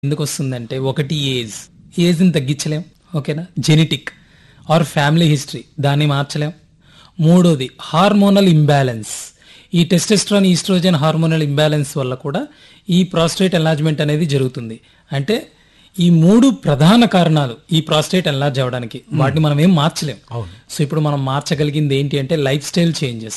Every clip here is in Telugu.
ఎందుకు వస్తుందంటే ఒకటి ఏజ్ ఏజ్ని తగ్గించలేం ఓకేనా జెనెటిక్ ఆర్ ఫ్యామిలీ హిస్టరీ దాన్ని మార్చలేం మూడోది హార్మోనల్ ఇంబ్యాలెన్స్ ఈ టెస్టెస్ట్రాన్ ఈస్ట్రోజన్ హార్మోనల్ ఇంబ్యాలెన్స్ వల్ల కూడా ఈ ప్రాస్టేట్ ఎన్లార్జ్మెంట్ అనేది జరుగుతుంది అంటే ఈ మూడు ప్రధాన కారణాలు ఈ ప్రాస్టేట్ ఎన్లార్జ్ అవ్వడానికి వాటిని మనం ఏం మార్చలేం సో ఇప్పుడు మనం మార్చగలిగింది ఏంటి అంటే లైఫ్ స్టైల్ చేంజెస్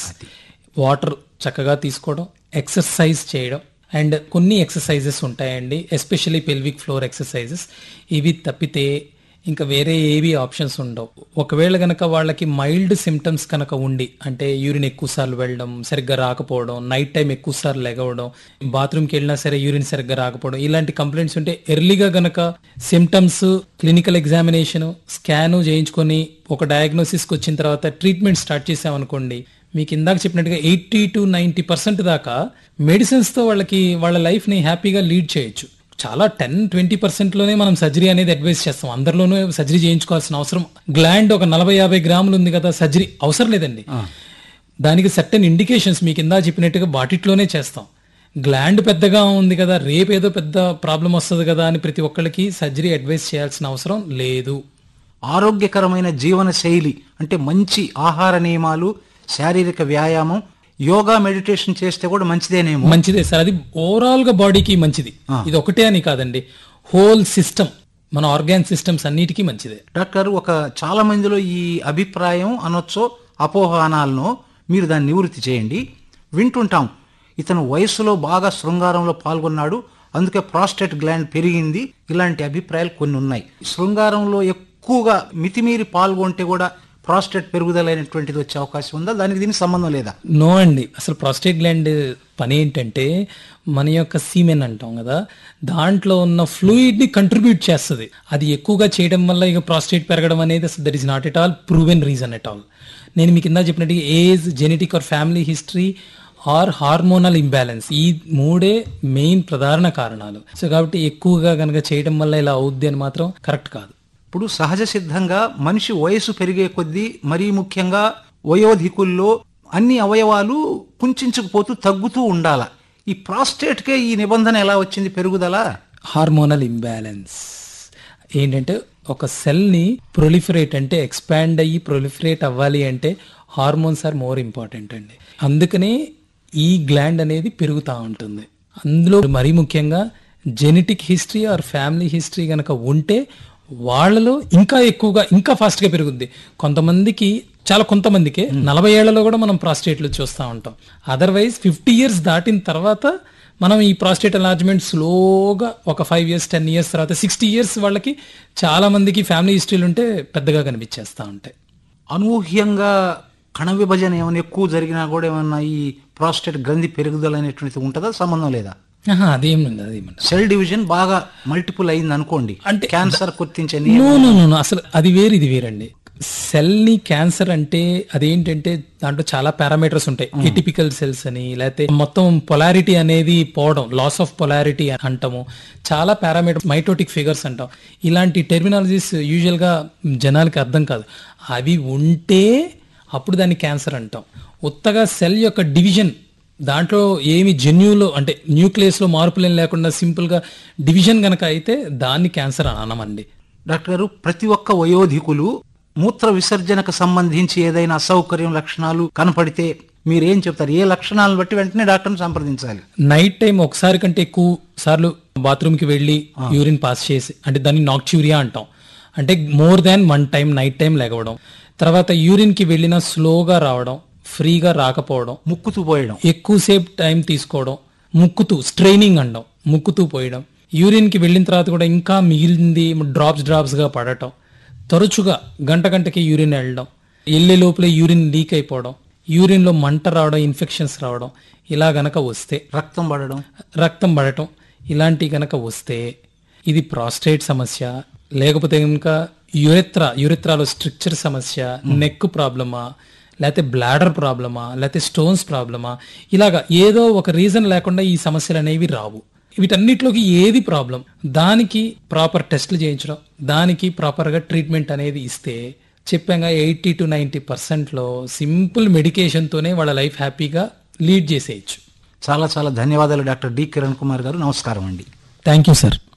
వాటర్ చక్కగా తీసుకోవడం ఎక్సర్సైజ్ చేయడం అండ్ కొన్ని ఎక్సర్సైజెస్ ఉంటాయండి ఎస్పెషల్లీ పెల్విక్ ఫ్లోర్ ఎక్సర్సైజెస్ ఇవి తప్పితే ఇంకా వేరే ఏవి ఆప్షన్స్ ఉండవు ఒకవేళ గనక వాళ్ళకి మైల్డ్ సిమ్టమ్స్ కనుక ఉండి అంటే యూరిన్ ఎక్కువసార్లు వెళ్ళడం సరిగ్గా రాకపోవడం నైట్ టైం ఎక్కువసార్లు లెగవడం బాత్రూమ్కి వెళ్ళినా సరే యూరిన్ సరిగ్గా రాకపోవడం ఇలాంటి కంప్లైంట్స్ ఉంటే ఎర్లీగా గనక సిమ్టమ్స్ క్లినికల్ ఎగ్జామినేషన్ స్కాను చేయించుకొని ఒక డయాగ్నోసిస్కి వచ్చిన తర్వాత ట్రీట్మెంట్ స్టార్ట్ చేసామనుకోండి మీకు ఇందాక చెప్పినట్టుగా ఎయిటీ టు నైంటీ పర్సెంట్ దాకా మెడిసిన్స్తో వాళ్ళకి వాళ్ళ లైఫ్ని హ్యాపీగా లీడ్ చేయొచ్చు చాలా టెన్ ట్వంటీ పర్సెంట్లోనే మనం సర్జరీ అనేది అడ్వైస్ చేస్తాం అందరిలోనూ సర్జరీ చేయించుకోవాల్సిన అవసరం గ్లాండ్ ఒక నలభై యాభై గ్రాములు ఉంది కదా సర్జరీ అవసరం లేదండి దానికి సర్టెన్ ఇండికేషన్స్ మీకు ఇందా చెప్పినట్టుగా వాటిట్లోనే చేస్తాం గ్లాండ్ పెద్దగా ఉంది కదా రేపు ఏదో పెద్ద ప్రాబ్లం వస్తుంది కదా అని ప్రతి ఒక్కళ్ళకి సర్జరీ అడ్వైస్ చేయాల్సిన అవసరం లేదు ఆరోగ్యకరమైన జీవన శైలి అంటే మంచి ఆహార నియమాలు శారీరక వ్యాయామం యోగా మెడిటేషన్ చేస్తే కూడా మంచిదేనేమో మంచిదే సార్ అది ఓవరాల్ గా బాడీకి మంచిది ఇది ఒకటే అని కాదండి హోల్ సిస్టమ్ మన ఆర్గాన్ సిస్టమ్స్ అన్నిటికీ మంచిదే డాక్టర్ ఒక చాలా మందిలో ఈ అభిప్రాయం అనొచ్చో అపోహ అనాలనో మీరు దాన్ని నివృత్తి చేయండి వింటుంటాం ఇతను వయసులో బాగా శృంగారంలో పాల్గొన్నాడు అందుకే ప్రాస్టేట్ గ్లాండ్ పెరిగింది ఇలాంటి అభిప్రాయాలు కొన్ని ఉన్నాయి శృంగారంలో ఎక్కువగా మితిమీరి పాల్గొంటే కూడా ప్రాస్టేట్ పెరుగుదల అనేటువంటిది వచ్చే అవకాశం ఉందా దానికి దీనికి సంబంధం లేదా నో అండి అసలు ప్రాస్టేట్ గ్లాండ్ పని ఏంటంటే మన యొక్క సీమెన్ అంటాం కదా దాంట్లో ఉన్న ఫ్లూయిడ్ ని కంట్రిబ్యూట్ చేస్తుంది అది ఎక్కువగా చేయడం వల్ల ఇక ప్రాస్టేట్ పెరగడం అనేది అసలు that is not at all proven reason at all నేను మీకు ఇందా చెప్పినట్టు age genetic or family history or hormonal imbalance ఈ మూడే మెయిన్ ప్రధాన కారణాలు సో కాబట్టి ఎక్కువగా కనుక చేయడం వల్ల ఇలా అవుద్ది అని మాత్రం కరెక్ట్ కాదు ఇప్పుడు సహజ సిద్ధంగా మనిషి వయసు పెరిగే కొద్దీ మరీ ముఖ్యంగా వయోధికుల్లో అన్ని అవయవాలు కుంచుకుపోతూ తగ్గుతూ ఉండాల ఈ ప్రాస్టేట్కే ఈ నిబంధన ఎలా వచ్చింది పెరుగుదల హార్మోనల్ ఇంబ్యాలెన్స్ ఏంటంటే ఒక సెల్ని ప్రొలిఫరేట్ అంటే ఎక్స్పాండ్ అయ్యి ప్రొలిఫరేట్ అవ్వాలి అంటే హార్మోన్స్ ఆర్ మోర్ ఇంపార్టెంట్ అండి అందుకనే ఈ గ్లాండ్ అనేది పెరుగుతూ ఉంటుంది అందులో మరీ ముఖ్యంగా genetic history or family history కనుక ఉంటే వాళ్ళలో ఇంకా ఎక్కువగా ఇంకా ఫాస్ట్గా పెరుగుద్ది కొంతమందికి చాలా కొంతమందికి నలభై ఏళ్లలో కూడా మనం ప్రాస్టేట్లు చూస్తూ ఉంటాం అదర్వైజ్ ఫిఫ్టీ ఇయర్స్ దాటిన తర్వాత మనం ఈ ప్రాస్టేట్ ఎన్లార్జ్మెంట్ స్లోగా ఒక ఫైవ్ ఇయర్స్ టెన్ ఇయర్స్ తర్వాత సిక్స్టీ ఇయర్స్ వాళ్ళకి చాలా మందికి ఫ్యామిలీ హిస్టరీలు ఉంటే పెద్దగా కనిపించేస్తూ ఉంటాయి అనూహ్యంగా కణ విభజన ఏమైనా ఎక్కువ జరిగినా కూడా ఏమన్నా ఈ ప్రాస్టేట్ గ్రంథి పెరుగుదల అనేటువంటిది ఉంటుందా సంబంధం లేదా ఆహా, అదేం లేదు అదేం ఉండదు. సెల్ డివిజన్ బాగా మల్టిపుల్ అయింది అనుకోండి అంటే క్యాన్సర్ గుర్తించే నో నో నో నో, అసలు అది వేరు ఇది వేరండి సెల్ ని క్యాన్సర్ అంటే అదేంటంటే దాంట్లో చాలా పారామీటర్స్ ఉంటాయి ఎటిపికల్ సెల్స్ అని లేకపోతే మొత్తం పొలారిటీ అనేది పోవడం లాస్ ఆఫ్ పొలారిటీ అంటాము చాలా పారామీటర్ మైటోటిక్ ఫిగర్స్ అంటాం ఇలాంటి టెర్మినాలజీస్ యూజువల్ గా జనాలకి అర్థం కాదు అవి ఉంటే అప్పుడు దాన్ని క్యాన్సర్ అంటాం ఉత్తగా సెల్ యొక్క డివిజన్ దాంట్లో ఏమి జన్యులో అంటే న్యూక్లియస్ లో మార్పులేం లేకుండా సింపుల్ గా డివిజన్ గనక అయితే దాన్ని క్యాన్సర్ అని అనమండి డాక్టర్ గారు ప్రతి ఒక్క వయోధికులు మూత్ర విసర్జనకు సంబంధించి ఏదైనా అసౌకర్యం లక్షణాలు కనపడితే మీరేం చెప్తారు ఏ లక్షణాలను బట్టి వెంటనే డాక్టర్ని సంప్రదించాలి నైట్ టైం ఒకసారి కంటే ఎక్కువ సార్లు బాత్రూమ్ కి వెళ్ళి యూరిన్ పాస్ చేసి అంటే దాన్ని నాక్చ్యూరియా అంటాం అంటే more than one time night time లేకపోవడం తర్వాత యూరిన్ కి వెళ్ళినా స్లోగా రావడం ఫ్రీగా రాకపోవడం ముక్కుతూ పోయడం ఎక్కువసేపు టైం తీసుకోవడం ముక్కుతూ స్ట్రైనింగ్ అండం ముక్కుతూ పోయడం యూరిన్ కి వెళ్ళిన తర్వాత కూడా ఇంకా మిగిలింది డ్రాప్స్ డ్రాప్స్ గా పడటం తరచుగా గంట గంటకి యూరిన్ వెళ్ళడం వెళ్ళే లోపలే యూరిన్ లీక్ అయిపోవడం యూరిన్ లో మంట రావడం ఇన్ఫెక్షన్స్ రావడం ఇలా గనక వస్తే రక్తం పడడం రక్తం పడటం ఇలాంటి గనక వస్తే ఇది ప్రాస్టేట్ సమస్య లేకపోతే ఇంకా యురెత్రా యురెత్రాలో స్ట్రక్చర్ సమస్య నెక్ ప్రాబ్లమా లేకపోతే బ్లాడర్ ప్రాబ్లమా లేకపోతే స్టోన్స్ ప్రాబ్లమా ఇలాగా ఏదో ఒక రీజన్ లేకుండా ఈ సమస్యలు అనేవి రావు వీటన్నిటిలోకి ఏది ప్రాబ్లం దానికి ప్రాపర్ టెస్ట్లు చేయించడం దానికి ప్రాపర్గా ట్రీట్మెంట్ అనేది ఇస్తే చెప్పాగా ఎయిటీ టు నైంటీ పర్సెంట్లో సింపుల్ మెడికేషన్తోనే వాళ్ళ లైఫ్ హ్యాపీగా లీడ్ చేసేయచ్చు చాలా చాలా ధన్యవాదాలు డాక్టర్ డి కిరణ్ కుమార్ గారు నమస్కారం అండి థ్యాంక్ యూ సార్